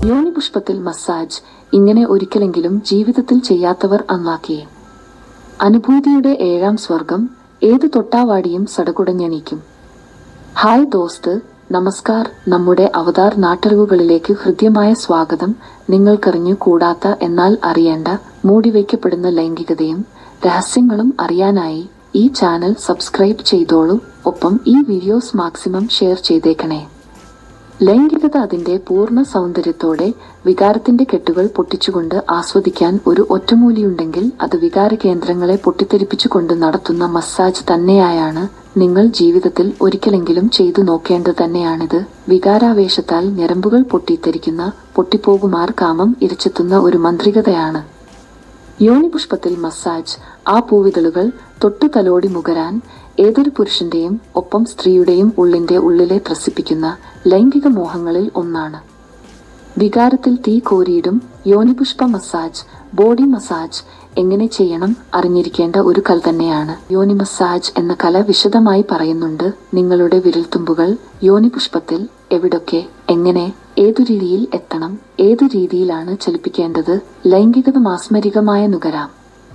യോനി പുഷ്പത്തിൽ മസാജ് ഇങ്ങനെ ഒരിക്കലെങ്കിലും ജീവിതത്തിൽ ചെയ്യാത്തവർ അന്നാക്കിയേ അനുഭൂതിയുടെ ഏഴാം സ്വർഗം ഏത് തൊട്ടാവാടിയും സടകുടഞ്ഞെണീക്കും ഹായ് ദോസ്ത് നമസ്കാർ നമ്മുടെ അവതാർ നാട്ടറിവുകളിലേക്ക് ഹൃദ്യമായ സ്വാഗതം നിങ്ങൾക്കറിഞ്ഞു കൂടാത്ത എന്നാൽ അറിയേണ്ട മൂടിവയ്ക്കപ്പെടുന്ന ലൈംഗികതയും രഹസ്യങ്ങളും അറിയാനായി ഈ ചാനൽ സബ്സ്ക്രൈബ് ചെയ്തോളൂ ഒപ്പം ഈ വീഡിയോസ് മാക്സിമം ഷെയർ ചെയ്തേക്കണേ ലൈംഗികത അതിന്റെ പൂർണ്ണ സൗന്ദര്യത്തോടെ വികാരത്തിന്റെ കെട്ടുകൾ പൊട്ടിച്ചുകൊണ്ട് ആസ്വദിക്കാൻ ഒരു ഒറ്റമൂലിയുണ്ടെങ്കിൽ അത് വികാര കേന്ദ്രങ്ങളെ പൊട്ടിത്തെറിപ്പിച്ചുകൊണ്ട് നടത്തുന്ന മസാജ് തന്നെയായാണ് നിങ്ങൾ ജീവിതത്തിൽ ഒരിക്കലെങ്കിലും ചെയ്തു നോക്കേണ്ടത് തന്നെയാണിത് വികാരാവേശത്താൽ ഞരമ്പുകൾ പൊട്ടിത്തെറിക്കുന്ന പൊട്ടിപ്പോകുമാർ കാമം ഇരച്ചെത്തുന്ന ഒരു മന്ത്രികതയാണ് യോനിപുഷ്പത്തിൽ മസാജ് ആ പൂവിതളുകൾ തൊട്ടു തലോടി മുകരാൻ ഏതൊരു പുരുഷന്റെയും ഒപ്പം സ്ത്രീയുടെയും ഉള്ളിന്റെ ഉള്ളിലെ ത്രസിപ്പിക്കുന്ന ലൈംഗിക മോഹങ്ങളിൽ ഒന്നാണ് വികാരത്തിൽ തീ കോരിയിടും യോനിപുഷ്പ മസാജ് ബോഡി മസാജ് എങ്ങനെ ചെയ്യണം അറിഞ്ഞിരിക്കേണ്ട ഒരു കല തന്നെയാണ് യോനി മസാജ് എന്ന കല വിശദമായി പറയുന്നുണ്ട് നിങ്ങളുടെ വിരൽത്തുമ്പുകൾ യോനിപുഷ്പത്തിൽ എവിടൊക്കെ എങ്ങനെ ഏതു രീതിയിൽ എത്തണം ഏതു രീതിയിലാണ് ചലിപ്പിക്കേണ്ടത് ലൈംഗികത മാസ്മരികമായ നുകരാം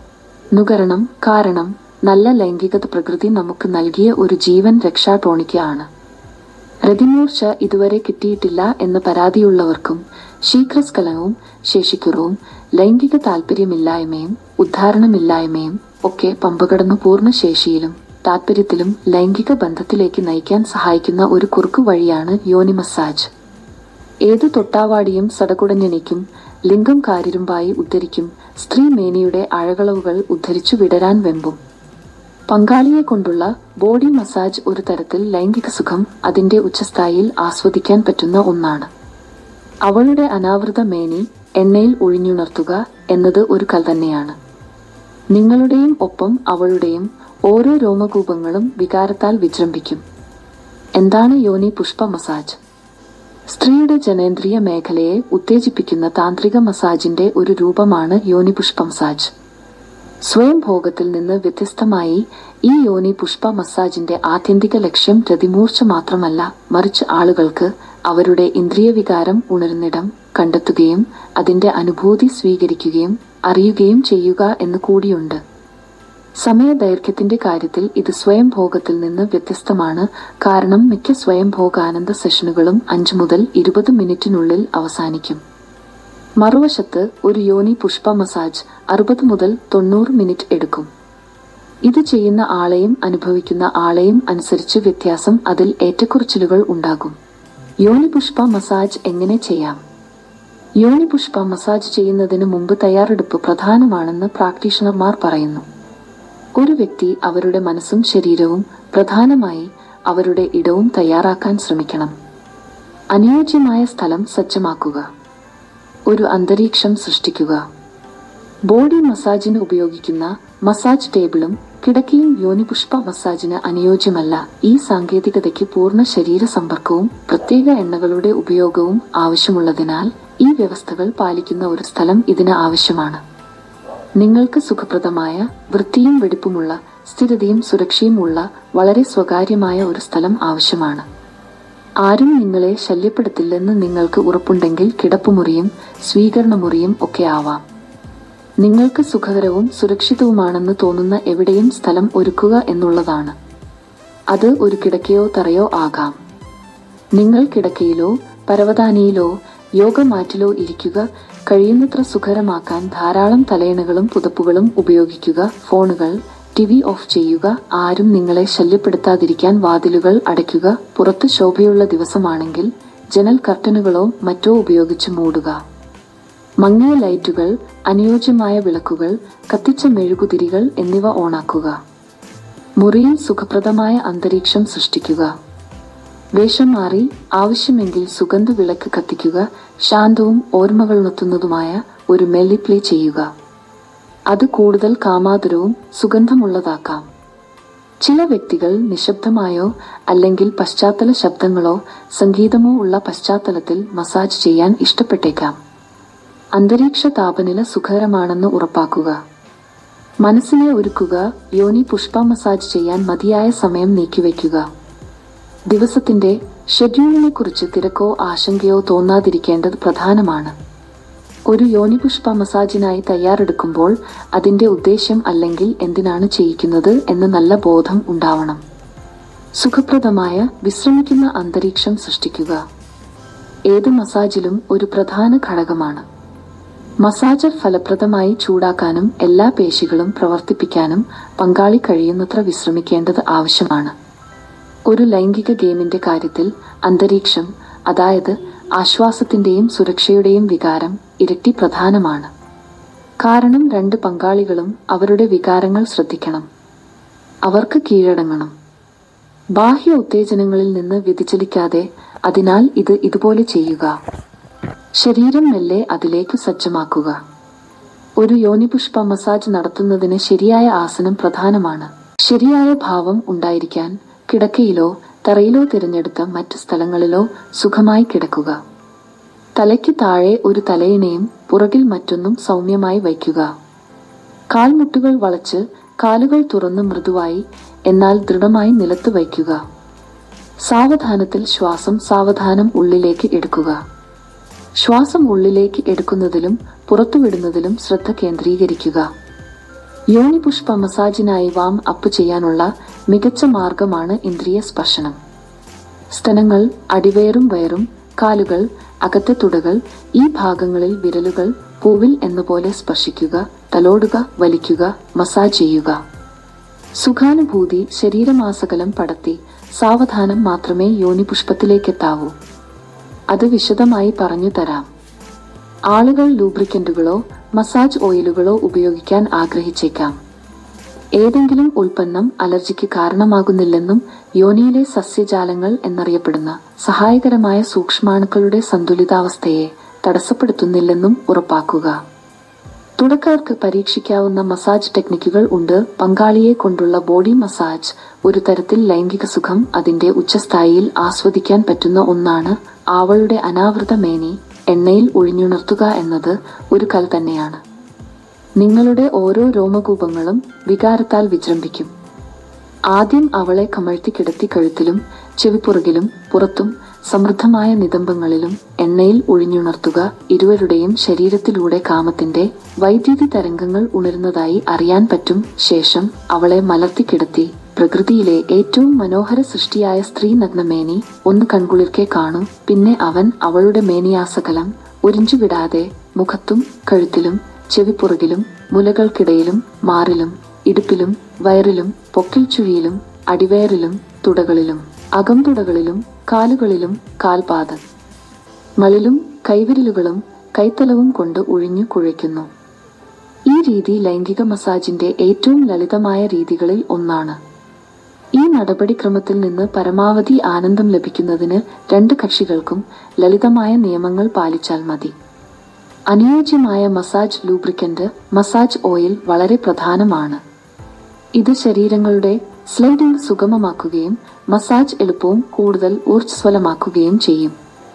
നുകരണം കാരണം നല്ല ലൈംഗികത പ്രകൃതി നമുക്ക് നൽകിയ ഒരു ജീവൻ രക്ഷാ ടോണിക്കാണ് രതിമൂർച്ച ഇതുവരെ കിട്ടിയിട്ടില്ല എന്ന പരാതിയുള്ളവർക്കും ശീഘ്രസ്ഖലനവും ശേഷിക്കുറവും ലൈംഗിക താല്പര്യമില്ലായ്മയും ഉദ്ധാരണമില്ലായ്മയും ഒക്കെ പമ്പകടന്നു പൂർണ്ണ ശേഷിയിലും താല്പര്യത്തിലും ലൈംഗിക ബന്ധത്തിലേക്ക് നയിക്കാൻ സഹായിക്കുന്ന ഒരു കുറുക്കു വഴിയാണ് യോനി മസാജ് ഏതു തൊട്ടാവാടിയും സടകുടഞ്ഞെണിക്കും ലിംഗം കാരിരുമ്പായി ഉദ്ധരിക്കും സ്ത്രീ മേനിയുടെ അഴകളവുകൾ ഉദ്ധരിച്ചു വിടരാൻ വെമ്പും പങ്കാളിയെ കൊണ്ടുള്ള ബോഡി മസാജ് ഒരു തരത്തിൽ ലൈംഗിക സുഖം അതിന്റെ ഉച്ചസ്ഥായിയിൽ ആസ്വദിക്കാൻ പറ്റുന്ന ഒന്നാണ് അവളുടെ അനാവൃത മേനി എണ്ണയിൽ ഒഴിഞ്ഞുണർത്തുക എന്നത് ഒരു കൽ തന്നെയാണ് നിങ്ങളുടെയും ഒപ്പം അവളുടെയും ഓരോ രോമകൂപങ്ങളും വികാരത്താൽ വിജൃംഭിക്കും എന്താണ് യോനി പുഷ്പ മസാജ് സ്ത്രീയുടെ ജനേന്ദ്രിയ മേഖലയെ ഉത്തേജിപ്പിക്കുന്ന താന്ത്രിക മസാജിന്റെ ഒരു രൂപമാണ് യോനി പുഷ്പ മസാജ് സ്വയം ഭോഗത്തിൽ നിന്ന് വ്യത്യസ്തമായി ഈ യോനി പുഷ്പ മസാജിന്റെ ആത്യന്തിക ലക്ഷ്യം രതിമൂർച്ച മാത്രമല്ല മറിച്ച് ആളുകൾക്ക് അവരുടെ ഇന്ദ്രിയ വികാരം ഉണരുന്നിടം കണ്ടെത്തുകയും അതിന്റെ അനുഭൂതി സ്വീകരിക്കുകയും അറിയുകയും ചെയ്യുക എന്ന് കൂടിയുണ്ട് സമയദൈർഘ്യത്തിന്റെ കാര്യത്തിൽ ഇത് സ്വയം ഭോഗത്തിൽ നിന്ന് വ്യത്യസ്തമാണ് കാരണം മിക്ക സ്വയം ഭോഗാനന്ദ സെഷനുകളും അഞ്ച് മുതൽ ഇരുപത് മിനിറ്റിനുള്ളിൽ അവസാനിക്കും മറുവശത്ത് ഒരു യോനി പുഷ്പ മസാജ് അറുപത് മുതൽ തൊണ്ണൂറ് മിനിറ്റ് എടുക്കും ഇത് ചെയ്യുന്ന ആളെയും അനുഭവിക്കുന്ന ആളെയും അനുസരിച്ച് വ്യത്യാസം അതിൽ ഏറ്റക്കുറച്ചിലുകൾ ഉണ്ടാകും യോനി പുഷ്പ മസാജ് എങ്ങനെ ചെയ്യാം യോനി പുഷ്പ മസാജ് ചെയ്യുന്നതിന് മുമ്പ് തയ്യാറെടുപ്പ് പ്രധാനമാണെന്ന് പ്രാക്ടീഷണർമാർ പറയുന്നു ഒരു വ്യക്തി അവരുടെ മനസ്സും ശരീരവും പ്രധാനമായി അവരുടെ ഇടവും തയ്യാറാക്കാൻ ശ്രമിക്കണം അനുയോജ്യമായ സ്ഥലം സജ്ജമാക്കുക ഒരു അന്തരീക്ഷം സൃഷ്ടിക്കുക ബോഡി മസാജിന് ഉപയോഗിക്കുന്ന മസാജ് ടേബിളും കിടക്കയും യോനിപുഷ്പ മസാജിന് അനുയോജ്യമല്ല ഈ സാങ്കേതികതയ്ക്ക് പൂർണ്ണ ശരീര സമ്പർക്കവും പ്രത്യേക എണ്ണകളുടെ ഉപയോഗവും ആവശ്യമുള്ളതിനാൽ ഈ വ്യവസ്ഥകൾ പാലിക്കുന്ന ഒരു സ്ഥലം ഇതിന് ആവശ്യമാണ് നിങ്ങൾക്ക് സുഖപ്രദമായ വൃത്തിയും വെടിപ്പുമുള്ള സ്ഥിരതയും സുരക്ഷയും ഉള്ള വളരെ സ്വകാര്യമായ ഒരു സ്ഥലം ആവശ്യമാണ് ആരും നിങ്ങളെ ശല്യപ്പെടുത്തില്ലെന്ന് നിങ്ങൾക്ക് ഉറപ്പുണ്ടെങ്കിൽ കിടപ്പുമുറിയും സ്വീകരണമുറിയും ഒക്കെ ആവാം നിങ്ങൾക്ക് സുഖകരവും സുരക്ഷിതവുമാണെന്ന് തോന്നുന്ന എവിടെയും സ്ഥലം ഒരുക്കുക എന്നുള്ളതാണ് അത് ഒരു കിടക്കയോ തറയോ ആകാം നിങ്ങൾ കിടക്കയിലോ പരവതാനിയിലോ യോഗമാറ്റിലോ ഇരിക്കുക കഴിയുന്നത്ര സുഖകരമാക്കാൻ ധാരാളം തലയണകളും പുതപ്പുകളും ഉപയോഗിക്കുക ഫോണുകൾ ടി വി ഓഫ് ചെയ്യുക ആരും നിങ്ങളെ ശല്യപ്പെടുത്താതിരിക്കാൻ വാതിലുകൾ അടയ്ക്കുക പുറത്ത് ശോഭയുള്ള ദിവസമാണെങ്കിൽ ജനൽ കർട്ടനുകളോ മറ്റോ ഉപയോഗിച്ച് മൂടുക മങ്ങിയ ലൈറ്റുകൾ അനുയോജ്യമായ വിളക്കുകൾ കത്തിച്ച മെഴുകുതിരികൾ എന്നിവ ഓണാക്കുക മുറിയിൽ സുഖപ്രദമായ അന്തരീക്ഷം സൃഷ്ടിക്കുക വേഷം മാറി ആവശ്യമെങ്കിൽ സുഗന്ധ വിളക്ക് കത്തിക്കുക ശാന്തവും ഓർമ്മകളുണർത്തുന്നതുമായ ഒരു മെല്ലി പ്ലേ ചെയ്യുക അത് കൂടുതൽ കാമാതുരവും സുഗന്ധമുള്ളതാക്കാം ചില വ്യക്തികൾ നിശബ്ദമായോ അല്ലെങ്കിൽ പശ്ചാത്തല ശബ്ദങ്ങളോ സംഗീതമോ ഉള്ള പശ്ചാത്തലത്തിൽ മസാജ് ചെയ്യാൻ ഇഷ്ടപ്പെട്ടേക്കാം അന്തരീക്ഷ താപനില സുഖകരമാണെന്ന് ഉറപ്പാക്കുക മനസ്സിനെ ഒരുക്കുക യോനി പുഷ്പ മസാജ് ചെയ്യാൻ മതിയായ സമയം നീക്കിവെക്കുക ദിവസത്തിന്റെ ഷെഡ്യൂളിനെക്കുറിച്ച് തിരക്കോ ആശങ്കയോ തോന്നാതിരിക്കേണ്ടത് പ്രധാനമാണ് ഒരു യോനിപുഷ്പ മസാജിനായി തയ്യാറെടുക്കുമ്പോൾ അതിന്റെ ഉദ്ദേശ്യം അല്ലെങ്കിൽ എന്തിനാണ് ചെയ്യിക്കുന്നത് എന്ന് നല്ല ബോധം ഉണ്ടാവണം സുഖപ്രദമായ വിശ്രമിക്കുന്ന അന്തരീക്ഷം സൃഷ്ടിക്കുക ഏത് മസാജിലും ഒരു പ്രധാന ഘടകമാണ് മസാജർ ഫലപ്രദമായി ചൂടാക്കാനും എല്ലാ പേശികളും പ്രവർത്തിപ്പിക്കാനും പങ്കാളി കഴിയുന്നത്ര വിശ്രമിക്കേണ്ടത് ആവശ്യമാണ് ഒരു ലൈംഗിക ഗെയിമിന്റെ കാര്യത്തിൽ അന്തരീക്ഷം അതായത് ആശ്വാസത്തിന്റെയും സുരക്ഷയുടെയും വികാരം ഇരട്ടി പ്രധാനമാണ് കാരണം രണ്ട് പങ്കാളികളും അവരുടെ വികാരങ്ങൾ ശ്രദ്ധിക്കണം അവർക്ക് കീഴടങ്ങണം ബാഹ്യ ഉത്തേജനങ്ങളിൽ നിന്ന് വ്യതിചലിക്കാതെ അതിനാൽ ഇത് ഇതുപോലെ ചെയ്യുക ശരീരം മെല്ലെ അതിലേക്ക് സജ്ജമാക്കുക ഒരു യോനിപുഷ്പ മസാജ് നടത്തുന്നതിന് ശരിയായ ആസനം പ്രധാനമാണ് ശരിയായ ഭാവം ഉണ്ടായിരിക്കാൻ കിടക്കയിലോ തറയിലോ തിരഞ്ഞെടുത്ത മറ്റ് സ്ഥലങ്ങളിലോ സുഖമായി കിടക്കുക തലയ്ക്ക് താഴെ ഒരു തലയിണയും പുറകിൽ മറ്റൊന്നും സൗമ്യമായി വയ്ക്കുക കാൽമുട്ടുകൾ വളച്ച് കാലുകൾ തുറന്ന് മൃദുവായി എന്നാൽ ദൃഢമായി നിലത്ത് വയ്ക്കുക സാവധാനത്തിൽ ശ്വാസം സാവധാനം ഉള്ളിലേക്ക് എടുക്കുക ശ്വാസം ഉള്ളിലേക്ക് എടുക്കുന്നതിലും പുറത്തുവിടുന്നതിലും ശ്രദ്ധ കേന്ദ്രീകരിക്കുക യോനിപുഷ്പ മസാജിനായി വാം അപ്പ് ചെയ്യാനുള്ള മികച്ച മാർഗമാണ് ഇന്ദ്രിയ സ്പർശനം സ്തനങ്ങൾ അടിവയറും വയറും കാലുകൾ അകത്തെ തുടകൾ ഈ ഭാഗങ്ങളിൽ വിരലുകൾ പൂവിൽ എന്നപോലെ സ്പർശിക്കുക തലോടുക വലിക്കുക മസാജ് ചെയ്യുക സുഖാനുഭൂതി ശരീരമാസകലം പടത്തി സാവധാനം മാത്രമേ യോനിപുഷ്പത്തിലേക്കെത്താവൂ അത് വിശദമായി പറഞ്ഞു തരാം ആളുകൾ ലൂബ്രിക്കന്റുകളോ മസാജ് ഓയിലുകളോ ഉപയോഗിക്കാൻ ആഗ്രഹിച്ചേക്കാം ഏതെങ്കിലും ഉൽപ്പന്നം അലർജിക്ക് കാരണമാകുന്നില്ലെന്നും യോനിയിലെ സസ്യജാലങ്ങൾ എന്നറിയപ്പെടുന്ന സഹായകരമായ സൂക്ഷ്മാണുക്കളുടെ സന്തുലിതാവസ്ഥയെ തടസ്സപ്പെടുത്തുന്നില്ലെന്നും ഉറപ്പാക്കുക തുടക്കാർക്ക് പരീക്ഷിക്കാവുന്ന മസാജ് ടെക്നിക്കുകൾ ഉണ്ട് പങ്കാളിയെ കൊണ്ടുള്ള ബോഡി മസാജ് ഒരു തരത്തിൽ ലൈംഗിക സുഖം അതിന്റെ ഉച്ചസ്ഥായിയിൽ ആസ്വദിക്കാൻ പറ്റുന്ന ഒന്നാണ് ആവളുടെ അനാവൃത മേനി എണ്ണയിൽ ഒഴിഞ്ഞുണർത്തുക എന്നത് ഒരു കൽ തന്നെയാണ് നിങ്ങളുടെ ഓരോ രോമകൂപങ്ങളും വികാരത്താൽ വിജൃംഭിക്കും ആദ്യം അവളെ കമഴ്ത്തി കിടത്തി കഴുത്തിലും ചെവിപ്പുറകിലും പുറത്തും സമൃദ്ധമായ നിതംബങ്ങളിലും എണ്ണയിൽ ഒഴിഞ്ഞുണർത്തുക ഇരുവരുടെയും ശരീരത്തിലൂടെ കാമത്തിന്റെ വൈദ്യുതി തരംഗങ്ങൾ ഉണരുന്നതായി അറിയാൻ പറ്റും ശേഷം അവളെ മലർത്തി കിടത്തി പ്രകൃതിയിലെ ഏറ്റവും മനോഹര സൃഷ്ടിയായ സ്ത്രീ നഗ്നമേനി ഒന്ന് കൺകുളിർക്കെ കാണും പിന്നെ അവൻ അവളുടെ മേനിയാസകലം ഉരിഞ്ചുവിടാതെ മുഖത്തും കഴുത്തിലും ചെവിപ്പുറകിലും മുലകൾക്കിടയിലും മാറിലും ഇടുപ്പിലും വയറിലും പൊക്കിൽ ചുഴിയിലും അടിവയറിലും തുടകളിലും അകംതുടകളിലും കാലുകളിലും കാൽപാദം മളിലും കൈവിരലുകളും കൈത്തലവും കൊണ്ട് ഒഴിഞ്ഞു കുഴയ്ക്കുന്നു ഈ രീതി ലൈംഗിക മസാജിന്റെ ഏറ്റവും ലളിതമായ രീതികളിൽ ഒന്നാണ് ഈ നടപടിക്രമത്തിൽ നിന്ന് പരമാവധി ആനന്ദം ലഭിക്കുന്നതിന് രണ്ട് കക്ഷികൾക്കും ലളിതമായ നിയമങ്ങൾ പാലിച്ചാൽ മതി അനുയോജ്യമായ മസാജ് ലൂബ്രിക്കന്റ് മസാജ് ഓയിൽ വളരെ പ്രധാനമാണ് ഇത് ശരീരങ്ങളുടെ സ്ലൈഡിംഗ് സുഗമമാക്കുകയും മസാജ് എളുപ്പവും കൂടുതൽ ഊർജ്ജസ്വലമാക്കുകയും ചെയ്യും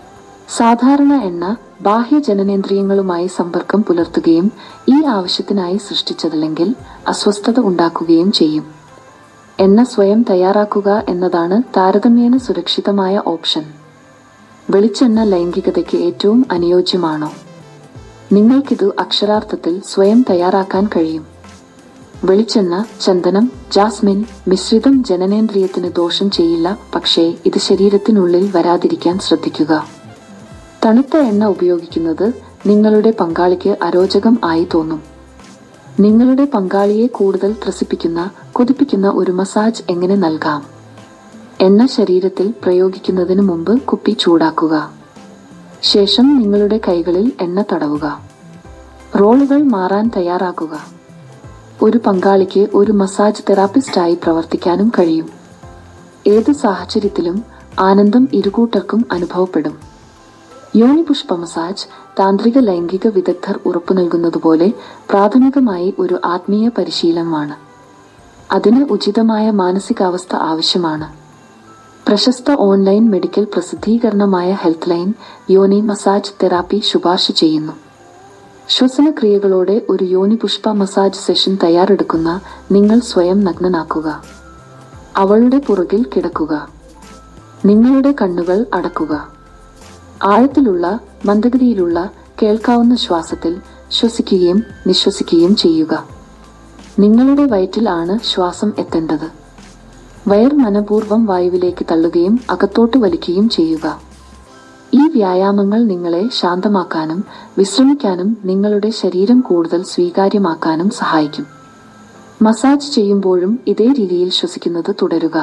സാധാരണ എണ്ണ ബാഹ്യ ജനനേന്ദ്രിയങ്ങളുമായി സമ്പർക്കം പുലർത്തുകയും ഈ ആവശ്യത്തിനായി സൃഷ്ടിച്ചതല്ലെങ്കിൽ അസ്വസ്ഥത ഉണ്ടാക്കുകയും ചെയ്യും എണ്ണ സ്വയം തയ്യാറാക്കുക എന്നതാണ് താരതമ്യേന സുരക്ഷിതമായ ഓപ്ഷൻ വെളിച്ചെണ്ണ ലൈംഗികതയ്ക്ക് ഏറ്റവും അനുയോജ്യമാണോ നിങ്ങൾക്കിത് അക്ഷരാർത്ഥത്തിൽ സ്വയം തയ്യാറാക്കാൻ കഴിയും വെളിച്ചെണ്ണ ചന്ദനം ജാസ്മിൻ മിശ്രിതം ജനനേന്ദ്രിയത്തിന് ദോഷം ചെയ്യില്ല പക്ഷേ ഇത് ശരീരത്തിനുള്ളിൽ വരാതിരിക്കാൻ ശ്രദ്ധിക്കുക തണുത്ത എണ്ണ ഉപയോഗിക്കുന്നത് നിങ്ങളുടെ പങ്കാളിക്ക് അരോചകം ആയി തോന്നും നിങ്ങളുടെ പങ്കാളിയെ കൂടുതൽ ത്രസിപ്പിക്കുന്ന കൊതിപ്പിക്കുന്ന ഒരു മസാജ് എങ്ങനെ നൽകാം എണ്ണ ശരീരത്തിൽ പ്രയോഗിക്കുന്നതിന് മുമ്പ് കുപ്പി ചൂടാക്കുക ശേഷം നിങ്ങളുടെ കൈകളിൽ എണ്ണ തടവുക റോളുകൾ മാറാൻ തയ്യാറാക്കുക ഒരു പങ്കാളിക്ക് ഒരു മസാജ് തെറാപ്പിസ്റ്റായി പ്രവർത്തിക്കാനും കഴിയും ഏത് സാഹചര്യത്തിലും ആനന്ദം ഇരുകൂട്ടർക്കും അനുഭവപ്പെടും യോനിപുഷ്പ മസാജ് താന്ത്രിക ലൈംഗിക വിദഗ്ധർ ഉറപ്പു നൽകുന്നതുപോലെ പ്രാഥമികമായി ഒരു ആത്മീയ പരിശീലനമാണ് അതിന് ഉചിതമായ മാനസികാവസ്ഥ ആവശ്യമാണ് പ്രശസ്ത ഓൺലൈൻ മെഡിക്കൽ പ്രസിദ്ധീകരണമായ ഹെൽത്ത് ലൈൻ യോനി മസാജ് തെറാപ്പി ശുപാർശ ചെയ്യുന്നു ശ്വസനക്രിയകളോടെ ഒരു യോനി പുഷ്പ മസാജ് സെഷൻ തയ്യാറെടുക്കുന്ന നിങ്ങൾ സ്വയം നഗ്നനാക്കുക അവളുടെ പുറകിൽ കിടക്കുക നിങ്ങളുടെ കണ്ണുകൾ അടക്കുക ആഴത്തിലുള്ള മന്ദഗതിയിലുള്ള കേൾക്കാവുന്ന ശ്വാസത്തിൽ ശ്വസിക്കുകയും നിശ്വസിക്കുകയും ചെയ്യുക നിങ്ങളുടെ വയറ്റിൽ ആണ് ശ്വാസം എത്തേണ്ടത് വയർ മനപൂർവ്വം വായുവിലേക്ക് തള്ളുകയും അകത്തോട്ട് വലിക്കുകയും ചെയ്യുക ഈ വ്യായാമങ്ങൾ നിങ്ങളെ ശാന്തമാക്കാനും വിശ്രമിക്കാനും നിങ്ങളുടെ ശരീരം കൂടുതൽ സ്വീകാര്യമാക്കാനും സഹായിക്കും മസാജ് ചെയ്യുമ്പോഴും ഇതേ രീതിയിൽ ശ്വസിക്കുന്നത് തുടരുക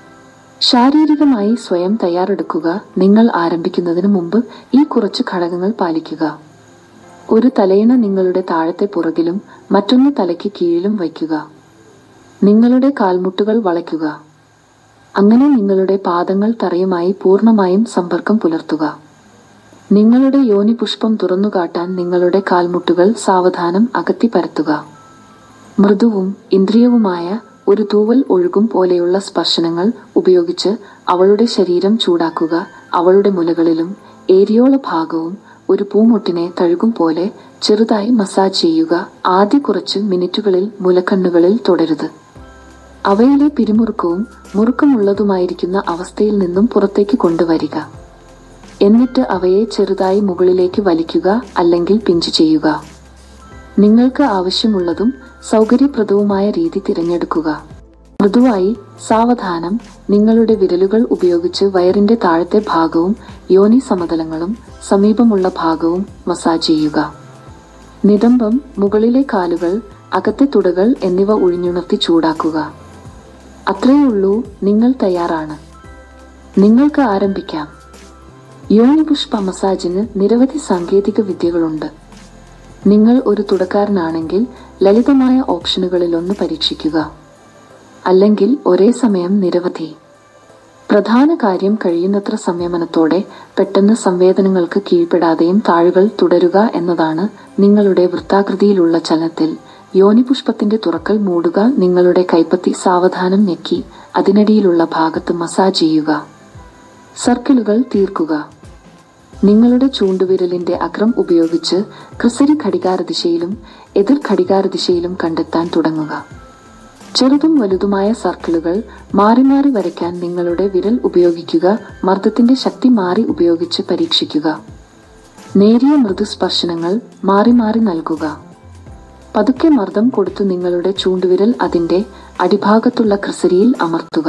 ശാരീരികമായി സ്വയം തയ്യാറെടുക്കുക നിങ്ങൾ ആരംഭിക്കുന്നതിന് മുമ്പ് ഈ കുറച്ച് ഘടകങ്ങൾ പാലിക്കുക ഒരു തലയിണ നിങ്ങളുടെ താഴത്തെ പുറകിലും മറ്റൊന്ന് തലയ്ക്ക് കീഴിലും വയ്ക്കുക നിങ്ങളുടെ കാൽമുട്ടുകൾ വളയ്ക്കുക അങ്ങനെ നിങ്ങളുടെ പാദങ്ങൾ തറയുമായി പൂർണ്ണമായും സമ്പർക്കം പുലർത്തുക നിങ്ങളുടെ യോനി പുഷ്പം തുറന്നുകാട്ടാൻ നിങ്ങളുടെ കാൽമുട്ടുകൾ സാവധാനം അകത്തി പരത്തുക മൃദുവും ഇന്ദ്രിയവുമായ ഒരു തൂവൽ ഒഴുകും പോലെയുള്ള സ്പർശനങ്ങൾ ഉപയോഗിച്ച് അവളുടെ ശരീരം ചൂടാക്കുക അവളുടെ മുലകളിലും ഏരിയോള ഭാഗവും ഒരു പൂമൊട്ടിനെ തഴുകും പോലെ ചെറുതായി മസാജ് ചെയ്യുക ആദ്യ കുറച്ച് മിനിറ്റുകളിൽ മുലക്കണ്ണുകളിൽ തുടരുത് അവയിലെ പിരിമുറുക്കവും മുറുക്കമുള്ളതുമായിരിക്കുന്ന അവസ്ഥയിൽ നിന്നും പുറത്തേക്ക് കൊണ്ടുവരിക എന്നിട്ട് അവയെ ചെറുതായി മുകളിലേക്ക് വലിക്കുക അല്ലെങ്കിൽ പിഞ്ച് ചെയ്യുക നിങ്ങൾക്ക് ആവശ്യമുള്ളതും സൗകര്യപ്രദവുമായ രീതി തിരഞ്ഞെടുക്കുക മൃദുവായി സാവധാനം നിങ്ങളുടെ വിരലുകൾ ഉപയോഗിച്ച് വയറിന്റെ താഴത്തെ ഭാഗവും യോനി സമതലങ്ങളും സമീപമുള്ള ഭാഗവും മസാജ് ചെയ്യുക നിതംബം മുകളിലെ കാലുകൾ അകത്തെ തുടകൾ എന്നിവ ഒഴിഞ്ഞുണർത്തി ചൂടാക്കുക അത്രയേ ഉള്ളൂ നിങ്ങൾ തയ്യാറാണ് നിങ്ങൾക്ക് ആരംഭിക്കാം യോനി പുഷ്പ മസാജിന് നിരവധി സാങ്കേതിക വിദ്യകളുണ്ട് നിങ്ങൾ ഒരു തുടക്കാരനാണെങ്കിൽ ലളിതമായ ഓപ്ഷനുകളിലൊന്ന് പരീക്ഷിക്കുക അല്ലെങ്കിൽ ഒരേ സമയം നിരവധി പ്രധാന കാര്യം കഴിയുന്നത്ര സംയമനത്തോടെ പെട്ടെന്ന് സംവേദനങ്ങൾക്ക് കീഴ്പ്പെടാതെയും താഴുകൾ തുടരുക എന്നതാണ് നിങ്ങളുടെ വൃത്താകൃതിയിലുള്ള ചലനത്തിൽ യോനിപുഷ്പത്തിന്റെ തുറക്കൽ മൂടുക നിങ്ങളുടെ കൈപ്പത്തി സാവധാനം ഞെക്കി അതിനടിയിലുള്ള ഭാഗത്ത് മസാജ് ചെയ്യുക സർക്കിളുകൾ തീർക്കുക നിങ്ങളുടെ ചൂണ്ടുവിരലിന്റെ അഗ്രം ഉപയോഗിച്ച് ക്രിസരി ഘടികാരദിശയിലും എതിർ ഘടികാരദിശയിലും കണ്ടെത്താൻ തുടങ്ങുക ചെറുതും വലുതുമായ സർക്കിളുകൾ മാറി മാറി വരയ്ക്കാൻ നിങ്ങളുടെ വിരൽ ഉപയോഗിക്കുക മർദ്ദത്തിന്റെ ശക്തി മാറി ഉപയോഗിച്ച് പരീക്ഷിക്കുക നേരിയ മൃദുസ്പർശനങ്ങൾ മാറി മാറി നൽകുക പതുക്കെ മർദ്ദം കൊടുത്തു നിങ്ങളുടെ ചൂണ്ടുവിരൽ അതിന്റെ അടിഭാഗത്തുള്ള ക്രിസരിയിൽ അമർത്തുക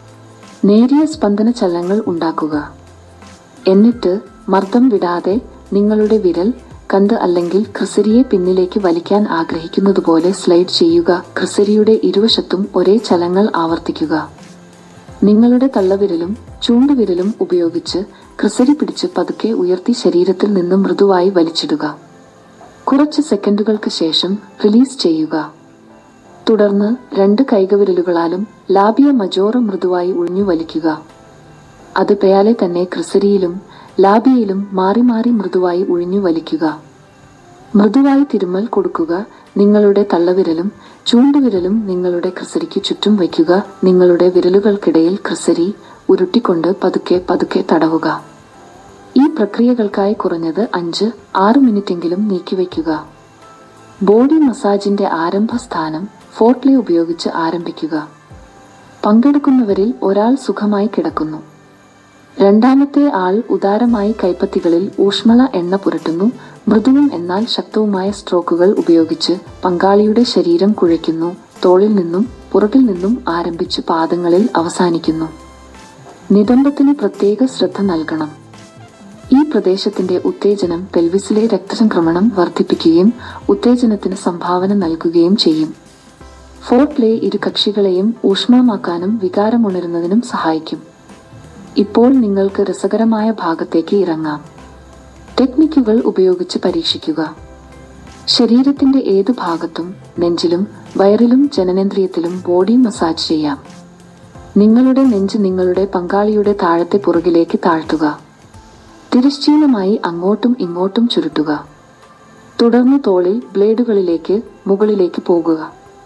നേരിയ സ്പന്ദന ചലനങ്ങൾ ഉണ്ടാക്കുക എന്നിട്ട് മർദ്ദം വിടാതെ നിങ്ങളുടെ വിരൽ കന്ത് അല്ലെങ്കിൽ ക്രിസരിയെ പിന്നിലേക്ക് വലിക്കാൻ ആഗ്രഹിക്കുന്നതുപോലെ സ്ലൈഡ് ചെയ്യുക ക്രിസരിയുടെ ഇരുവശത്തും ഒരേ ചലങ്ങൾ ആവർത്തിക്കുക നിങ്ങളുടെ തള്ളവിരലും ചൂണ്ടുവിരലും ഉപയോഗിച്ച് ക്രിസരി പിടിച്ച് പതുക്കെ ഉയർത്തി ശരീരത്തിൽ നിന്ന് മൃദുവായി വലിച്ചിടുക കുറച്ച് സെക്കൻഡുകൾക്ക് ശേഷം റിലീസ് ചെയ്യുക തുടർന്ന് രണ്ട് കൈകവിരലുകളാലും ലാബിയ മജോറ മൃദുവായി ഒഴിഞ്ഞു വലിക്കുക അത് പേയാലെ തന്നെ ക്രിസരിയിലും ലാബിയയിലും മാറി മാറി മൃദുവായി ഒഴിഞ്ഞു വലിക്കുക മൃദുവായി തിരുമ്മൽ കൊടുക്കുക നിങ്ങളുടെ തള്ളവിരലും ചൂണ്ടുവിരലും നിങ്ങളുടെ ക്രിസരിക്ക് ചുറ്റും വയ്ക്കുക നിങ്ങളുടെ വിരലുകൾക്കിടയിൽ ക്രിസരി ഉരുട്ടിക്കൊണ്ട് പതുക്കെ പതുക്കെ തടവുക ഈ പ്രക്രിയകൾക്കായി കുറഞ്ഞത് അഞ്ച് ആറ് മിനിറ്റെങ്കിലും നീക്കിവയ്ക്കുക ബോഡി മസാജിന്റെ ആരംഭ സ്ഥാനം ഫോർട്ട്ലി ഉപയോഗിച്ച് ആരംഭിക്കുക പങ്കെടുക്കുന്നവരിൽ ഒരാൾ സുഖമായി കിടക്കുന്നു രണ്ടാമത്തെ ആൾ ഉദാരമായി കൈപ്പത്തികളിൽ ഊഷ്മള എണ്ണ പുരട്ടുന്നു മൃദുവും എന്നാൽ ശക്തവുമായ സ്ട്രോക്കുകൾ ഉപയോഗിച്ച് പങ്കാളിയുടെ ശരീരം കുഴയ്ക്കുന്നു തോളിൽ നിന്നും പുറകിൽ നിന്നും ആരംഭിച്ച് പാദങ്ങളിൽ അവസാനിക്കുന്നു നിതംബത്തിന് പ്രത്യേക ശ്രദ്ധ നൽകണം ഈ പ്രദേശത്തിന്റെ ഉത്തേജനം പെൽവിസിലെ രക്തചംക്രമണം വർദ്ധിപ്പിക്കുകയും ഉത്തേജനത്തിന് സംഭാവന നൽകുകയും ചെയ്യും ഫോർട്ട്ലേ ഇരു കക്ഷികളെയും ഊഷ്മളമാക്കാനും വികാരമുണരുന്നതിനും സഹായിക്കും ഇപ്പോൾ നിങ്ങൾക്ക് രസകരമായ ഭാഗത്തേക്ക് ഇറങ്ങാം ടെക്നിക്കുകൾ ഉപയോഗിച്ച് പരീക്ഷിക്കുക ശരീരത്തിന്റെ ഏതു ഭാഗത്തും നെഞ്ചിലും വയറിലും ജനനേന്ദ്രിയത്തിലും ബോഡി മസാജ് ചെയ്യാം നിങ്ങളുടെ നെഞ്ച് നിങ്ങളുടെ പങ്കാളിയുടെ താഴത്തെ പുറകിലേക്ക് താഴ്ത്തുക തിരശ്ചീനമായി അങ്ങോട്ടും ഇങ്ങോട്ടും ചുരുട്ടുക തുടർന്ന് തോളിൽ ബ്ലേഡുകളിലേക്ക് മുകളിലേക്ക് പോകുക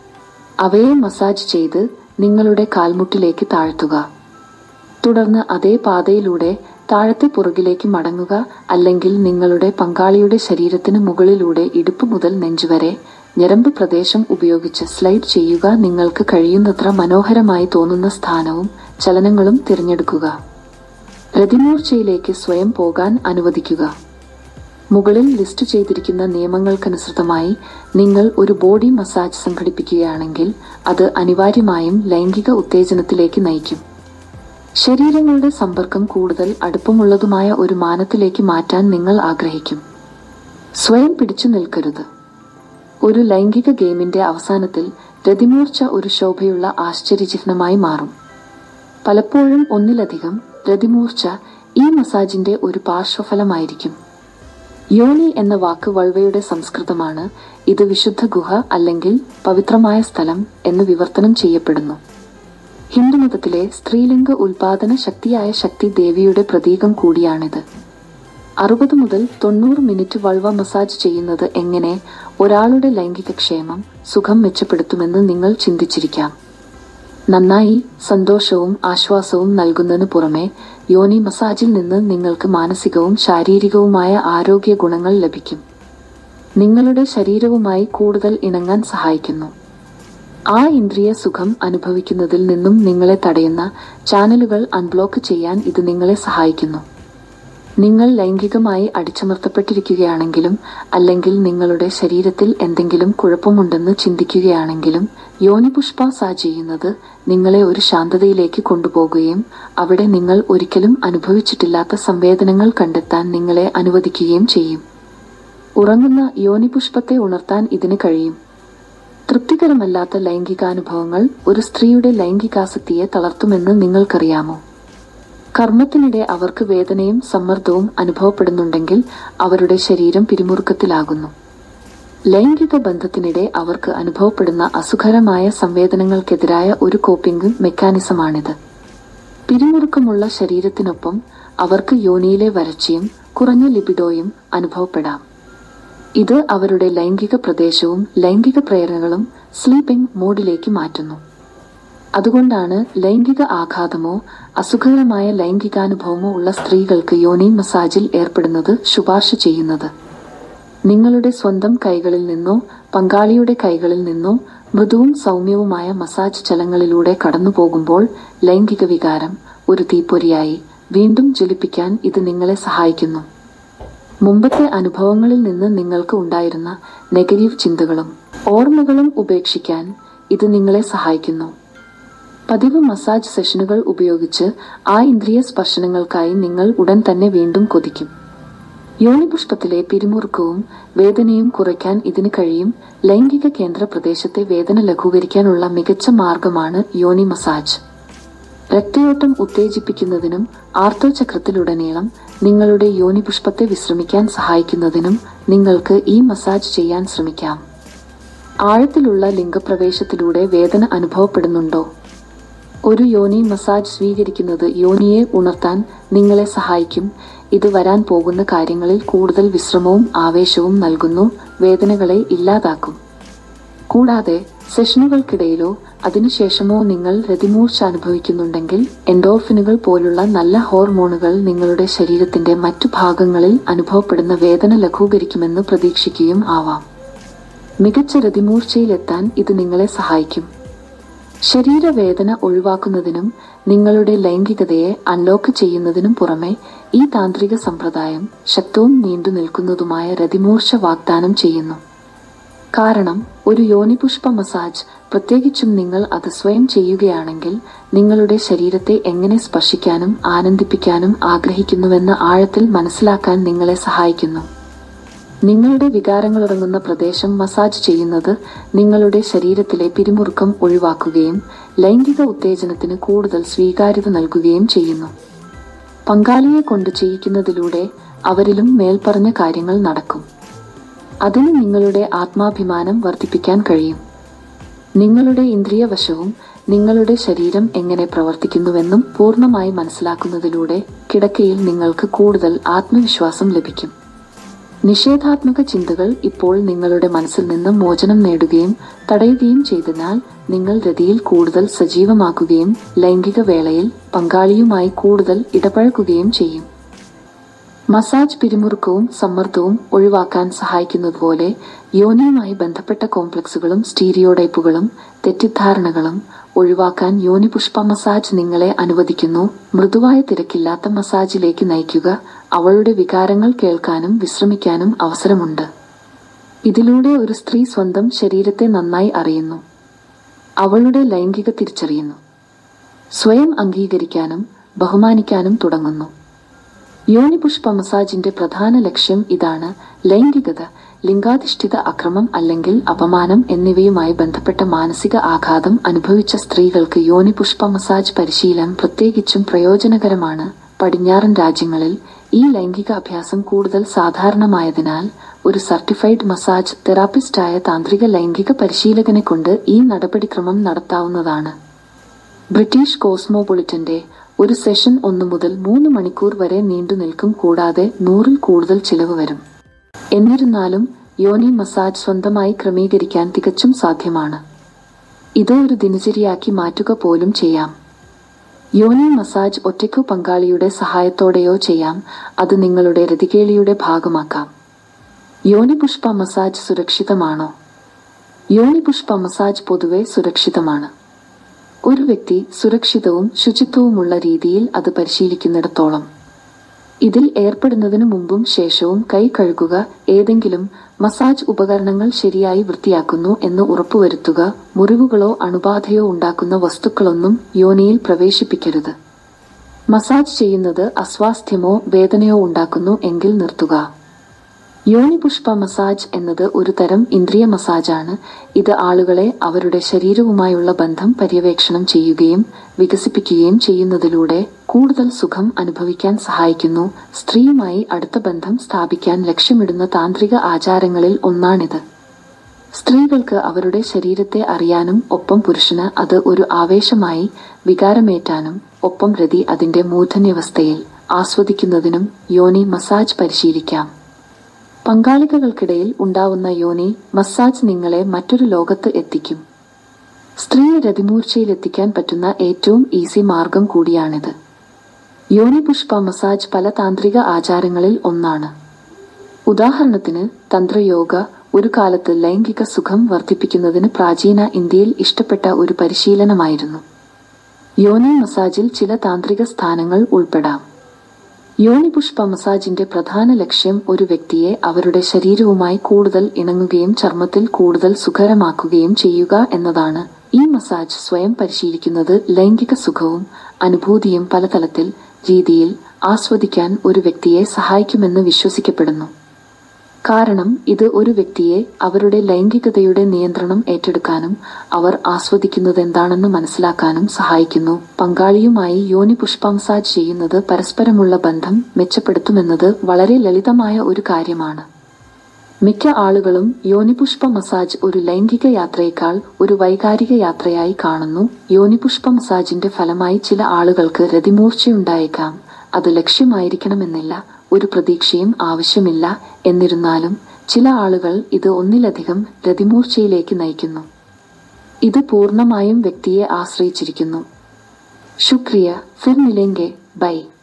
അവയെ മസാജ് ചെയ്ത് നിങ്ങളുടെ കാൽമുട്ടിലേക്ക് താഴ്ത്തുക തുടർന്ന് അതേ പാതയിലൂടെ താഴത്തെ പുറകിലേക്ക് മടങ്ങുക അല്ലെങ്കിൽ നിങ്ങളുടെ പങ്കാളിയുടെ ശരീരത്തിന് മുകളിലൂടെ ഇടുപ്പ് മുതൽ നെഞ്ചുവരെ ഞരമ്പ് പ്രദേശം ഉപയോഗിച്ച് സ്ലൈഡ് ചെയ്യുക നിങ്ങൾക്ക് കഴിയുന്നത്ര മനോഹരമായി തോന്നുന്ന സ്ഥാനവും ചലനങ്ങളും തിരഞ്ഞെടുക്കുക രതിമൂർച്ചയിലേക്ക് സ്വയം പോകാൻ അനുവദിക്കുക മുകളിൽ ലിസ്റ്റ് ചെയ്തിരിക്കുന്ന നിയമങ്ങൾക്കനുസൃതമായി നിങ്ങൾ ഒരു ബോഡി മസാജ് സംഘടിപ്പിക്കുകയാണെങ്കിൽ അത് അനിവാര്യമായും ലൈംഗിക ഉത്തേജനത്തിലേക്ക് നയിക്കും ശരീരങ്ങളുടെ സമ്പർക്കം കൂടുതൽ അടുപ്പമുള്ളതുമായ ഒരു മാനത്തിലേക്ക് മാറ്റാൻ നിങ്ങൾ ആഗ്രഹിക്കും സ്വയം പിടിച്ചു നിൽക്കരുത് ഒരു ലൈംഗിക ഗെയിമിന്റെ അവസാനത്തിൽ രതിമൂർച്ച ഒരു ശോഭയുള്ള ആശ്ചര്യചിഹ്നമായി മാറും പലപ്പോഴും ഒന്നിലധികം രതിമൂർച്ച ഈ മസാജിന്റെ ഒരു പാർശ്വഫലമായിരിക്കും യോനി എന്ന വാക്ക് വൾവയുടെ സംസ്കൃതമാണ് ഇത് വിശുദ്ധ ഗുഹ അല്ലെങ്കിൽ പവിത്രമായ സ്ഥലം എന്ന് വിവർത്തനം ചെയ്യപ്പെടുന്നു ഹിന്ദുമതത്തിലെ സ്ത്രീലിംഗ ഉൽപാദന ശക്തിയായ ശക്തി ദേവിയുടെ പ്രതീകം കൂടിയാണിത് അറുപത് മുതൽ തൊണ്ണൂറ് മിനിറ്റ് വൾവ മസാജ് ചെയ്യുന്നത് എങ്ങനെ ഒരാളുടെ ലൈംഗിക ക്ഷേമം സുഖം മെച്ചപ്പെടുത്തുമെന്ന് നിങ്ങൾ ചിന്തിച്ചിരിക്കാം നന്നായി സന്തോഷവും ആശ്വാസവും നൽകുന്നതിനു പുറമെ യോനി മസാജിൽ നിന്ന് നിങ്ങൾക്ക് മാനസികവും ശാരീരികവുമായ ആരോഗ്യ ഗുണങ്ങൾ ലഭിക്കും നിങ്ങളുടെ ശരീരവുമായി കൂടുതൽ ഇണങ്ങാൻ സഹായിക്കുന്നു ആ ഇന്ദ്രിയ സുഖം അനുഭവിക്കുന്നതിൽ നിന്നും നിങ്ങളെ തടയുന്ന ചാനലുകൾ അൺബ്ലോക്ക് ചെയ്യാൻ ഇത് നിങ്ങളെ സഹായിക്കുന്നു നിങ്ങൾ ലൈംഗികമായി അടിച്ചമർത്തപ്പെട്ടിരിക്കുകയാണെങ്കിലും അല്ലെങ്കിൽ നിങ്ങളുടെ ശരീരത്തിൽ എന്തെങ്കിലും കുഴപ്പമുണ്ടെന്ന് ചിന്തിക്കുകയാണെങ്കിലും യോനിപുഷ്പ സാ ചെയ്യുന്നത് നിങ്ങളെ ഒരു ശാന്തതയിലേക്ക് കൊണ്ടുപോകുകയും അവിടെ നിങ്ങൾ ഒരിക്കലും അനുഭവിച്ചിട്ടില്ലാത്ത സംവേദനങ്ങൾ കണ്ടെത്താൻ നിങ്ങളെ അനുവദിക്കുകയും ചെയ്യും ഉറങ്ങുന്ന യോനിപുഷ്പത്തെ ഉണർത്താൻ ഇതിന് കഴിയും തൃപ്തികരമല്ലാത്ത ലൈംഗികാനുഭവങ്ങൾ ഒരു സ്ത്രീയുടെ ലൈംഗികാസക്തിയെ തളർത്തുമെന്ന് നിങ്ങൾക്കറിയാമോ കർമ്മത്തിനിടെ അവർക്ക് വേദനയും സമ്മർദ്ദവും അനുഭവപ്പെടുന്നുണ്ടെങ്കിൽ അവരുടെ ശരീരം പിരിമുറുക്കത്തിലാകുന്നു ലൈംഗിക ബന്ധത്തിനിടെ അവർക്ക് അനുഭവപ്പെടുന്ന അസുഖകരമായ സംവേദനങ്ങൾക്കെതിരായ ഒരു കോപ്പിംഗ് മെക്കാനിസമാണിത് പിരിമുറുക്കമുള്ള ശരീരത്തിനൊപ്പം അവർക്ക് യോനിയിലെ വരൾച്ചയും കുറഞ്ഞ ലിബിഡോയും അനുഭവപ്പെടാം ഇത് അവരുടെ ലൈംഗിക പ്രദേശവും ലൈംഗിക പ്രേരണകളും സ്ലീപ്പിംഗ് മോഡിലേക്ക് മാറ്റുന്നു അതുകൊണ്ടാണ് ലൈംഗിക ആഘാതമോ അസുഖകരമായ ലൈംഗികാനുഭവമോ ഉള്ള സ്ത്രീകൾക്ക് യോനി മസാജിൽ ഏർപ്പെടുന്നത് ശുപാർശ ചെയ്യുന്നത് നിങ്ങളുടെ സ്വന്തം കൈകളിൽ നിന്നോ പങ്കാളിയുടെ കൈകളിൽ നിന്നോ മൃദുവും സൗമ്യവുമായ മസാജ് ചലങ്ങളിലൂടെ കടന്നുപോകുമ്പോൾ ലൈംഗിക വികാരം ഒരു തീപ്പൊരിയായി വീണ്ടും ജ്വലിപ്പിക്കാൻ ഇത് നിങ്ങളെ സഹായിക്കുന്നു മുമ്പത്തെ അനുഭവങ്ങളിൽ നിന്ന് നിങ്ങൾക്ക് ഉണ്ടായിരുന്ന നെഗറ്റീവ് ചിന്തകളും ഓർമ്മകളും ഉപേക്ഷിക്കാൻ ഇത് നിങ്ങളെ സഹായിക്കുന്നു പതിവ് മസാജ് സെഷനുകൾ ഉപയോഗിച്ച് ആ ഇന്ദ്രിയ സ്പർശനങ്ങൾക്കായി നിങ്ങൾ ഉടൻ തന്നെ വീണ്ടും കൊതിക്കും യോനിപുഷ്പത്തിലെ പിരിമുറുക്കവും വേദനയും കുറയ്ക്കാൻ ഇതിന് കഴിയും ലൈംഗിക കേന്ദ്ര പ്രദേശത്തെ വേദന ലഘൂകരിക്കാനുള്ള മികച്ച മാർഗമാണ് യോനി മസാജ് രക്തയോട്ടം ഉത്തേജിപ്പിക്കുന്നതിനും ആർത്തവചക്രത്തിലുടനീളം നിങ്ങളുടെ യോനിപുഷ്പത്തെ വിശ്രമിക്കാൻ സഹായിക്കുന്നതിനും നിങ്ങൾക്ക് ഈ മസാജ് ചെയ്യാൻ ശ്രമിക്കാം ആഴത്തിലുള്ള ലിംഗപ്രവേശത്തിലൂടെ വേദന അനുഭവപ്പെടുന്നുണ്ടോ ഒരു യോനി മസാജ് സ്വീകരിക്കുന്നത് യോനിയെ ഉണർത്താൻ നിങ്ങളെ സഹായിക്കും ഇത് വരാൻ പോകുന്ന കാര്യങ്ങളിൽ കൂടുതൽ വിശ്രമവും ആവേശവും നൽകുന്നു വേദനകളെ ഇല്ലാതാക്കും കൂടാതെ സെഷനുകൾക്കിടയിലോ അതിനുശേഷമോ നിങ്ങൾ രതിമൂർച്ച അനുഭവിക്കുന്നുണ്ടെങ്കിൽ എൻഡോർഫിനുകൾ പോലുള്ള നല്ല ഹോർമോണുകൾ നിങ്ങളുടെ ശരീരത്തിന്റെ മറ്റു ഭാഗങ്ങളിൽ അനുഭവപ്പെടുന്ന വേദന ലഘൂകരിക്കുമെന്ന് പ്രതീക്ഷിക്കുകയും ആവാം മികച്ച രതിമൂർച്ചയിലെത്താൻ ഇത് നിങ്ങളെ സഹായിക്കും ശരീരവേദന ഒഴിവാക്കുന്നതിനും നിങ്ങളുടെ ലൈംഗികതയെ അൺലോക്ക് ചെയ്യുന്നതിനും പുറമെ ഈ താന്ത്രിക സമ്പ്രദായം ശക്തവും നീണ്ടു നിൽക്കുന്നതുമായ രതിമൂർച്ച വാഗ്ദാനം ചെയ്യുന്നു കാരണം ഒരു യോനിപുഷ്പ മസാജ് പ്രത്യേകിച്ചും നിങ്ങൾ അത് സ്വയം ചെയ്യുകയാണെങ്കിൽ നിങ്ങളുടെ ശരീരത്തെ എങ്ങനെ സ്പർശിക്കാനും ആനന്ദിപ്പിക്കാനും ആഗ്രഹിക്കുന്നുവെന്ന് ആഴത്തിൽ മനസ്സിലാക്കാൻ നിങ്ങളെ സഹായിക്കുന്നു നിങ്ങളുടെ വികാരങ്ങളിറങ്ങുന്ന പ്രദേശം മസാജ് ചെയ്യുന്നത് നിങ്ങളുടെ ശരീരത്തിലെ പിരിമുറുക്കം ഒഴിവാക്കുകയും ലൈംഗിക ഉത്തേജനത്തിന് കൂടുതൽ സ്വീകാര്യത നൽകുകയും ചെയ്യുന്നു പങ്കാളിയെ കൊണ്ട് ചെയ്യിക്കുന്നതിലൂടെ അവരിലും മേൽപ്പറഞ്ഞ കാര്യങ്ങൾ നടക്കും അതിന് നിങ്ങളുടെ ആത്മാഭിമാനം വർദ്ധിപ്പിക്കാൻ കഴിയും നിങ്ങളുടെ ഇന്ദ്രിയവശവും നിങ്ങളുടെ ശരീരം എങ്ങനെ പ്രവർത്തിക്കുന്നുവെന്നും പൂർണ്ണമായി മനസ്സിലാക്കുന്നതിലൂടെ കിടക്കയിൽ നിങ്ങൾക്ക് കൂടുതൽ ആത്മവിശ്വാസം ലഭിക്കും നിഷേധാത്മക ചിന്തകൾ ഇപ്പോൾ നിങ്ങളുടെ മനസ്സിൽ നിന്ന് മോചനം നേടുകയും തടയുകയും ചെയ്തതിനാൽ നിങ്ങൾ രതിയിൽ കൂടുതൽ സജീവമാക്കുകയും ലൈംഗിക വേളയിൽ പങ്കാളിയുമായി കൂടുതൽ ഇടപഴകുകയും ചെയ്യും മസാജ് പിരിമുറുക്കവും സമ്മർദ്ദവും ഒഴിവാക്കാൻ സഹായിക്കുന്നതുപോലെ യോനിയുമായി ബന്ധപ്പെട്ട കോംപ്ലക്സുകളും സ്റ്റീരിയോടൈപ്പുകളും തെറ്റിദ്ധാരണകളും ഒഴിവാക്കാൻ യോനിപുഷ്പ മസാജ് നിങ്ങളെ അനുവദിക്കുന്നു മൃദുവായ തിരക്കില്ലാത്ത മസാജിലേക്ക് നയിക്കുക അവളുടെ വികാരങ്ങൾ കേൾക്കാനും വിശ്രമിക്കാനും അവസരമുണ്ട് ഇതിലൂടെ ഒരു സ്ത്രീ സ്വന്തം ശരീരത്തെ നന്നായി അറിയുന്നു അവളുടെ ലൈംഗിക തിരിച്ചറിയുന്നു സ്വയം അംഗീകരിക്കാനും ബഹുമാനിക്കാനും തുടങ്ങുന്നു യോനിപുഷ്പ മസാജിന്റെ പ്രധാന ലക്ഷ്യം ഇതാണ് ലൈംഗികത ലിംഗാധിഷ്ഠിത അക്രമം അല്ലെങ്കിൽ അപമാനം എന്നിവയുമായി ബന്ധപ്പെട്ട മാനസിക ആഘാതം അനുഭവിച്ച സ്ത്രീകൾക്ക് യോനിപുഷ്പ മസാജ് പരിശീലനം പ്രത്യേകിച്ചും പ്രയോജനകരമാണ് പടിഞ്ഞാറൻ രാജ്യങ്ങളിൽ ഈ ലൈംഗിക അഭ്യാസം കൂടുതൽ സാധാരണമായതിനാൽ ഒരു സർട്ടിഫൈഡ് മസാജ് തെറാപ്പിസ്റ്റായ താന്ത്രിക ലൈംഗിക പരിശീലകനെ കൊണ്ട് ഈ നടപടിക്രമം നടത്താവുന്നതാണ് ബ്രിട്ടീഷ് കോസ്മോപൊളിറ്റന്റെ ഒരു സെഷൻ ഒന്ന് മുതൽ മൂന്ന് മണിക്കൂർ വരെ നീണ്ടു നിൽക്കും കൂടാതെ നൂറിൽ കൂടുതൽ ചിലവ് വരും എന്നിരുന്നാലും യോനി മസാജ് സ്വന്തമായി ക്രമീകരിക്കാൻ തികച്ചും സാധ്യമാണ് ഇത് ഒരു ദിനചര്യയാക്കി മാറ്റുക പോലും ചെയ്യാം യോനി മസാജ് ഒറ്റയ്ക്കോ പങ്കാളിയുടെ സഹായത്തോടെയോ ചെയ്യാം അത് നിങ്ങളുടെ രതികേളിയുടെ ഭാഗമാക്കാം യോനി പുഷ്പ മസാജ് സുരക്ഷിതമാണോ യോനി പുഷ്പ മസാജ് പൊതുവെ സുരക്ഷിതമാണ് ഒരു വ്യക്തി സുരക്ഷിതവും ശുചിത്വവുമുള്ള രീതിയിൽ അത് പരിശീലിക്കുന്നിടത്തോളം ഇതിൽ ഏർപ്പെടുന്നതിനു മുമ്പും ശേഷവും കൈ കഴുകുക ഏതെങ്കിലും മസാജ് ഉപകരണങ്ങൾ ശരിയായി വൃത്തിയാക്കുന്നു എന്ന് ഉറപ്പുവരുത്തുക മുറിവുകളോ അണുബാധയോ ഉണ്ടാക്കുന്ന വസ്തുക്കളൊന്നും യോനിയിൽ പ്രവേശിപ്പിക്കരുത് മസാജ് ചെയ്യുന്നത് അസ്വാസ്ഥ്യമോ വേദനയോ ഉണ്ടാക്കുന്നു എങ്കിൽ നിർത്തുക യോനി പുഷ്പ മസാജ് എന്നത് ഒരു തരം ഇന്ദ്രിയ മസാജാണ് ഇത് ആളുകളെ അവരുടെ ശരീരവുമായുള്ള ബന്ധം പര്യവേക്ഷണം ചെയ്യുകയും വികസിപ്പിക്കുകയും ചെയ്യുന്നതിലൂടെ കൂടുതൽ സുഖം അനുഭവിക്കാൻ സഹായിക്കുന്നു സ്ത്രീയുമായി അടുത്ത ബന്ധം സ്ഥാപിക്കാൻ ലക്ഷ്യമിടുന്ന താന്ത്രിക ആചാരങ്ങളിൽ ഒന്നാണിത് സ്ത്രീകൾക്ക് അവരുടെ ശരീരത്തെ അറിയാനും ഒപ്പം പുരുഷന് അത് ഒരു ആവേശമായി വികാരമേറ്റാനും ഒപ്പം രതി അതിന്റെ മൂർധന്യവസ്ഥയിൽ ആസ്വദിക്കുന്നതിനും യോനി മസാജ് പരിശീലിക്കാം പങ്കാളികൾക്കിടയിൽ ഉണ്ടാവുന്ന യോനി മസാജ് നിങ്ങളെ മറ്റൊരു ലോകത്ത് എത്തിക്കും സ്ത്രീയെ രതിമൂർച്ചയിലെത്തിക്കാൻ പറ്റുന്ന ഏറ്റവും ഈസി മാർഗം കൂടിയാണിത് യോനി പുഷ്പ മസാജ് പല താന്ത്രിക ആചാരങ്ങളിൽ ഒന്നാണ് ഉദാഹരണത്തിന് തന്ത്രയോഗ ഒരു കാലത്ത് ലൈംഗിക സുഖം വർദ്ധിപ്പിക്കുന്നതിന് പ്രാചീന ഇന്ത്യയിൽ ഇഷ്ടപ്പെട്ട ഒരു പരിശീലനമായിരുന്നു യോനി മസാജിൽ ചില താന്ത്രിക സ്ഥാനങ്ങൾ ഉൾപ്പെടാം യോനി പുഷ്പ മസാജിന്റെ പ്രധാന ലക്ഷ്യം ഒരു വ്യക്തിയെ അവരുടെ ശരീരവുമായി കൂടുതൽ ഇണങ്ങുകയും ചർമ്മത്തിൽ കൂടുതൽ സുഖകരമാക്കുകയും ചെയ്യുക എന്നതാണ് ഈ മസാജ് സ്വയം പരിശീലിക്കുന്നത് ലൈംഗിക സുഖവും അനുഭൂതിയും പലതലത്തിൽ രീതിയിൽ ആസ്വദിക്കാൻ ഒരു വ്യക്തിയെ സഹായിക്കുമെന്ന് വിശ്വസിക്കപ്പെടുന്നു കാരണം ഇത് ഒരു വ്യക്തിയെ അവരുടെ ലൈംഗികതയുടെ നിയന്ത്രണം ഏറ്റെടുക്കാനും അവർ ആസ്വദിക്കുന്നതെന്താണെന്ന് മനസ്സിലാക്കാനും സഹായിക്കുന്നു പങ്കാളിയുമായി യോനി പുഷ്പ മസാജ് ചെയ്യുന്നത് പരസ്പരമുള്ള ബന്ധം മെച്ചപ്പെടുത്തുമെന്നത് വളരെ ലളിതമായ ഒരു കാര്യമാണ് മിക്ക ആളുകളും യോനിപുഷ്പ മസാജ് ഒരു ലൈംഗിക യാത്രയേക്കാൾ ഒരു വൈകാരിക യാത്രയായി കാണുന്നു യോനിപുഷ്പ മസാജിന്റെ ഫലമായി ചില ആളുകൾക്ക് രതിമൂർച്ചയുണ്ടായേക്കാം അത് ലക്ഷ്യമായിരിക്കണമെന്നില്ല ഒരു പ്രതീക്ഷയും ആവശ്യമില്ല എന്നിരുന്നാലും ചില ആളുകൾ ഇത് ഒന്നിലധികം രതിമൂർച്ചയിലേക്ക് നയിക്കുന്നു ഇത് പൂർണ്ണമായും വ്യക്തിയെ ആശ്രയിച്ചിരിക്കുന്നു ശുക്രിയ ഫിർ മിലേങ്കെ ബൈ